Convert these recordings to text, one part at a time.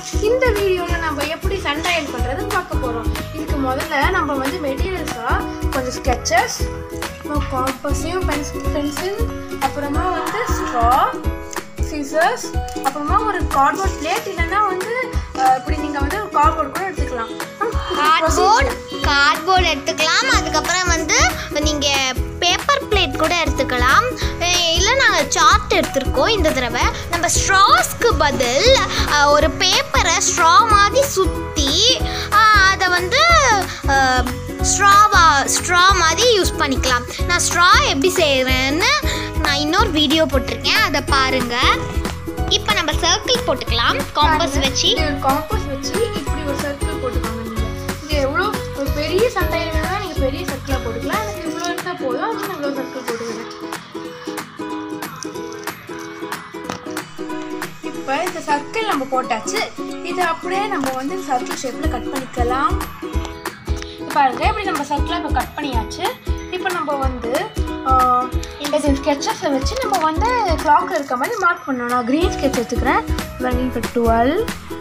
இந்த வீடியோவில் நம்ம எப்படி சண்டையல் பண்ணுறதுன்னு பார்க்க போகிறோம் இதுக்கு முதல்ல நம்ம வந்து மெட்டீரியல்ஸாக கொஞ்சம் ஸ்கெச்சஸ் காம்பஸையும் பென்சில் பென்சில் அப்புறமா வந்து ஸ்ட்ரா சீசர்ஸ் அப்புறமா ஒரு கார்ட்போர்ட் பிளேட் இல்லைன்னா வந்து அஹ், இப்படி நீங்கள் வந்து கார்ட்போர்ட் கூட எடுத்துக்கலாம் கார்ட்போர்ட் கார்ட்போர்ட் எடுத்துக்கலாம் அதுக்கப்புறம் வந்து நீங்கள் பேப்பர் பிளேட் கூட எடுத்துக்கலாம் அஹ் இல்லை நாங்கள் சார்ட் எடுத்திருக்கோம் இந்த தடவை நம்ம ஸ்ட்ராஸ்க்கு பதில் அஹ், ஒரு பேப்பரை ஸ்ட்ரா மாதிரி சுற்றி அதை வந்து ஸ்ட்ராவா ஸ்ட்ரா மாதிரி யூஸ் பண்ணிக்கலாம் நான் ஸ்ட்ரா எப்படி செய்கிறேன்னு நான் இன்னொரு வீடியோ போட்டிருக்கேன் அதை பாருங்கள் இப்போ நம்ம சர்க்கிள் போட்டுக்கலாம் காம்பஸ் வச்சு இது ஒரு காம்பஸ் வச்சு இப்படி ஒரு சர்க்கிள் போட்டுக்கோங்க நீங்கள் இது எவ்வளோ ஒரு பெரிய சண்டையில் வேணும்னா நீங்கள் பெரிய சர்க்கிளாக போட்டுக்கலாம் எனக்கு இவ்வளோ இருந்தால் போதும் அதுக்கு நான் இவ்வளோ சர்க்கிள் போட்டுக்கிறேன் இப்போ இந்த சர்க்கிள் நம்ம போட்டாச்சு இது அப்படியே நம்ம வந்து சர்க்கிள் ஷேப்பில் கட் பண்ணிக்கலாம் இப்போ பாருங்க இப்படி நம்ம சர்க்கிளாக இப்போ கட் பண்ணியாச்சு இப்போ நம்ம வந்து ஆஹ், இந்த ஸ்கெச்சஸை வச்சு நம்ம வந்து கிளாக்ல இருக்க மாதிரி மார்க் பண்ணணும் நான் க்ரீன் ஸ்கெட்ச் எடுத்துக்கிறேன் இப்போ டுவெல்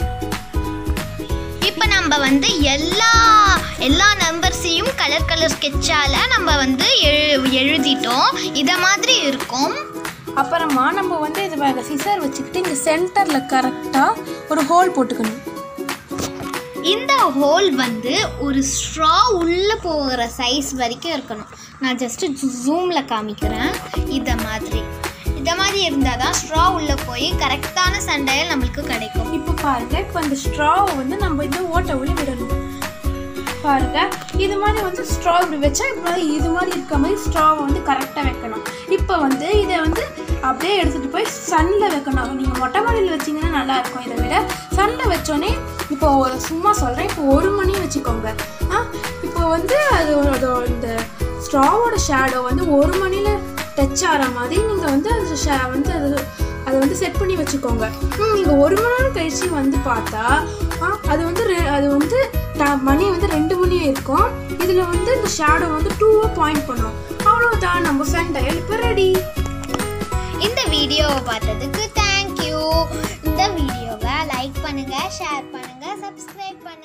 இப்போ நம்ம வந்து எல்லா எல்லா நம்பர்ஸையும் கலர் கலர் ஸ்கெட்சால் நம்ம வந்து எழு எழுதிட்டோம் இதை மாதிரி இருக்கும் அப்புறமா நம்ம வந்து இது பாருங்க சிசர் வச்சுக்கிட்டு இங்கே சென்டரில் கரெக்டாக ஒரு ஹோல் போட்டுக்கணும் இந்த ஹோல் வந்து ஒரு ஸ்ட்ரா உள்ளே போகிற சைஸ் வரைக்கும் இருக்கணும் நான் ஜஸ்ட்டு ஜூமில் காமிக்கிறேன் இதை மாதிரி இதை மாதிரி இருந்தால் தான் ஸ்ட்ரா உள்ளே போய் கரெக்டான சண்டையில் நம்மளுக்கு கிடைக்கும் இப்போ பாருங்க இப்போ அந்த ஸ்ட்ராவை வந்து நம்ம இந்த ஓட்டை உள்ள விடணும் பாருங்க இது மாதிரி வந்து ஸ்ட்ரா இப்படி வச்சா இப்போ வந்து இது மாதிரி இருக்க மாதிரி ஸ்ட்ராவை வந்து கரெக்டாக வைக்கணும் இப்போ வந்து இதை வந்து அப்படியே எடுத்துகிட்டு போய் சன்னில் வைக்கணும் நீங்கள் மொட்டை மாடியில் வச்சிங்கன்னா நல்லா இருக்கும் இதை விட சன்னில் வச்சோன்னே இப்போ ஒரு சும்மா சொல்கிறேன் இப்போ ஒரு மணி வச்சுக்கோங்க ஆ இப்போ வந்து அது அதோட இந்த ஸ்ட்ராவோட ஷேடோ வந்து ஒரு மணியில் டச் ஆகிற மாதிரி நீங்கள் வந்து அது ஷே வந்து அது அதை வந்து செட் பண்ணி வச்சுக்கோங்க நீங்கள் ஒரு மணி நேரம் கழிச்சு வந்து பார்த்தா ஆ, அது வந்து ரெ- அது வந்து ட- மணி வந்து ரெண்டு மணி இருக்கும் இதில் வந்து இந்த ஷேடோ வந்து டூவாக பாயிண்ட் பண்ணும் அவ்வளோதான் நம்ம சண்டையல் இப்போ ரெடி இந்த வீடியோவை பார்த்ததுக்கு தேங்க்யூ இந்த வீடியோவை லைக் பண்ணுங்கள் ஷேர் பண்ணுங்கள் சப்ஸ்கிரைப் பண்ணுங்கள்